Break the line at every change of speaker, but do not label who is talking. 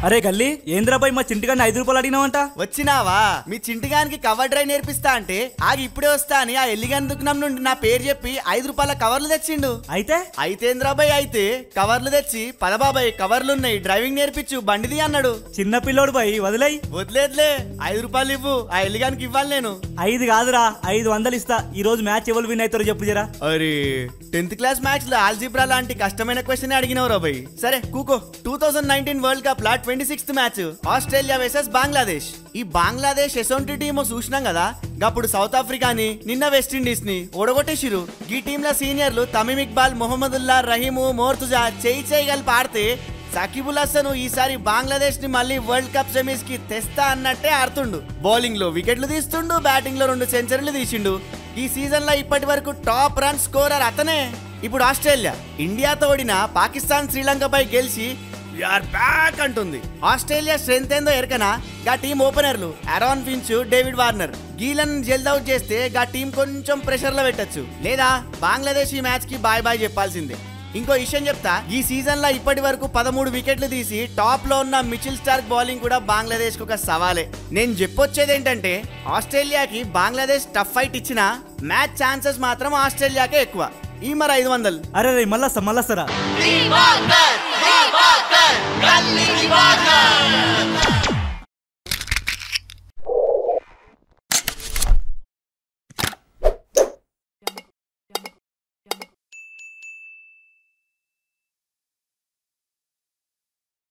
అరే గల్లి ఏంద్రాబాయ్ మా చింటిగాన్ని ఐదు రూపాయలు అడిగినావంట
వచ్చినావా మీ చింటిగానికి కవర్ డ్రైవ్ నేర్పిస్తా అంటే ఆగి ఇప్పుడే వస్తా అని ఆ ఎల్లిగాని దుకాణం నుండి నా పేరు చెప్పి ఐదు రూపాయల కవర్లు తెచ్చిండు
అయితే
అయితేంద్రాబాయ్ అయితే కవర్లు తెచ్చి పదబాబాయ్ కవర్లున్నాయి డ్రైవింగ్ నేర్పించు బండిది అన్నాడు
చిన్న పిల్లోడు బాయ్ వదిలేయ్
వదిలేదులే ఐదు రూపాయలు ఇవ్వు ఆ ఎల్లిగానికి ఇవ్వాలి నేను
ఐదు కాదురా ఐదు వందలు ఇస్తా ఈ రోజు మ్యాచ్ ఎవరు విన్ అవుతారో చెప్పు జరా
అరే టెన్త్ క్లాస్ మ్యాచ్ లో ఆల్జిబ్రా లాంటి కష్టమైన క్వశ్చన్ అడిగినవు రాబాయ్ సరే కూకో two thousand nineteen World Cup లా twenty sixth match Australia versus Bangladesh ఈ బంగ్లాదేశ్ ఎసొంటి టీమ్ చూసినాం కదా అప్పుడు సౌత్ ఆఫ్రికాని నిన్న వెస్టిండీస్ ని ఓడగొట్టేసిరు ఈ టీంల సీనియర్లు తమీమ్ ఇక్బాల్ మొహమ్మదుల్లా రహీము మోర్తుజా చేయి చేయి కలిపి ఆడితే సకిబుల్ హసన్ ఈసారి బంగ్లాదేశ్ ని మళ్ళీ వరల్డ్ కప్ సెమీస్ కి తెస్తా అన్నట్టే ఆడుతుండు బౌలింగ్ లో వికెట్లు తీస్తుండు బ్యాటింగ్ లో రెండు సెంచరీలు తీసిండు ఈ సీజన్ లో ఇప్పటి వరకు టాప్ రన్ స్కోరర్ అతనే ఇప్పుడు ఆస్ట్రేలియా ఇండియాతో ఓడిన పాకిస్తాన్ శ్రీలంకపై గెలిచి ఆర్ బ్యాక్ అంటుంది ఆస్ట్రేలియా స్ట్రెంత్ ఏందో ఎరకనా గా టీం ఓపెనర్లు అరాన్ ఫించ్ డేవిడ్ వార్నర్ గీలన్ జల్డ్ అవుట్ చేస్తే గా టీం కొంచెం ప్రెషర్ లో పెట్టచ్చు లేదా బంగ్లాదేశ్ ఈ మ్యాచ్ కి బాయ్ బాయ్ చెప్పాల్సిందే ఇంకో విషయం చెప్తా ఈ సీజన్ లో ఇప్పటి వరకు పదమూడు వికెట్లు తీసి టాప్ లో ఉన్న మిచిల్ స్టార్క్ బౌలింగ్ కూడా బంగ్లాదేశ్ కు ఒక సవాలే నేను చెప్పొచ్చేది ఏంటంటే ఆస్ట్రేలియాకి బంగ్లాదేశ్ టఫ్ ఫైట్ ఇచ్చిన మ్యాచ్ ఛాన్సెస్ మాత్రం ఆస్ట్రేలియాకే ఎక్కువ ఈ మరి ఐదు వందలు
అరే రే మళ్ళా మళ్ళా సరా
Divagar, Divagar, Gully Divagar.